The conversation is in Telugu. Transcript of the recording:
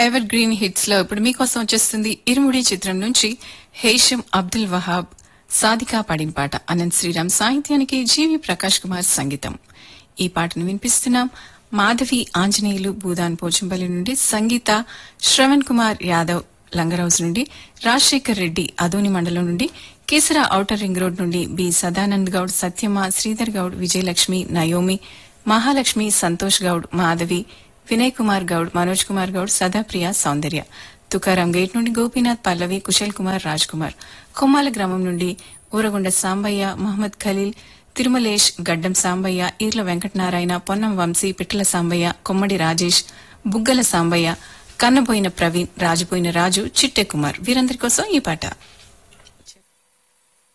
ఎవర్ గ్రీన్ హిట్స్ లో ఇప్పుడు మీకోసం వచ్చేస్తుంది ఇరుముడి చిత్రం నుంచి హేషం అబ్దుల్ వహాబ్ సాదికా పాడిన పాట అనంత్ శ్రీరామ్ సాహిత్యానికి జీవి ప్రకాష్ కుమార్ సంగీతం ఈ పాటను వినిపిస్తున్నాం మాధవి ఆంజనేయులు భూదాన్ పోచంపల్లి నుండి సంగీత శ్రవణ్ కుమార్ యాదవ్ లంగరౌజ్ నుండి రాజశేఖర్ రెడ్డి అదోని మండలం నుండి కేసర ఔటర్ రింగ్ రోడ్ నుండి B Sadanand Goud Sathyamma Sridhar Goud Vijayalakshmi Naomi Mahalakshmi Santosh Goud Madhavi Vinay Kumar Goud Manoj Kumar Goud Sadapriya Soundarya Tukaram gate నుండి గోపీనాథ్ పల్లవి కుశల్ కుమార్ రాజ్ కుమార్ కొమ్మాల గ్రామం నుండి ఊరగొండ సాంబయ్య మహమ్మద్ ఖలీల్ తిరుమలేష్ గడ్డం సాంబయ్య ఈర్ల వెంకటనారాయణ పొన్నం వంశీ పిట్టల సాంబయ్య కొమ్మడి రాజేష్ బుగ్గల సాంబయ్య కన్నబోయిన ప్రవీణ్ రాజుపోయిన రాజు చిట్టె కుమార్ వీరందరి కోసం ఈ పాట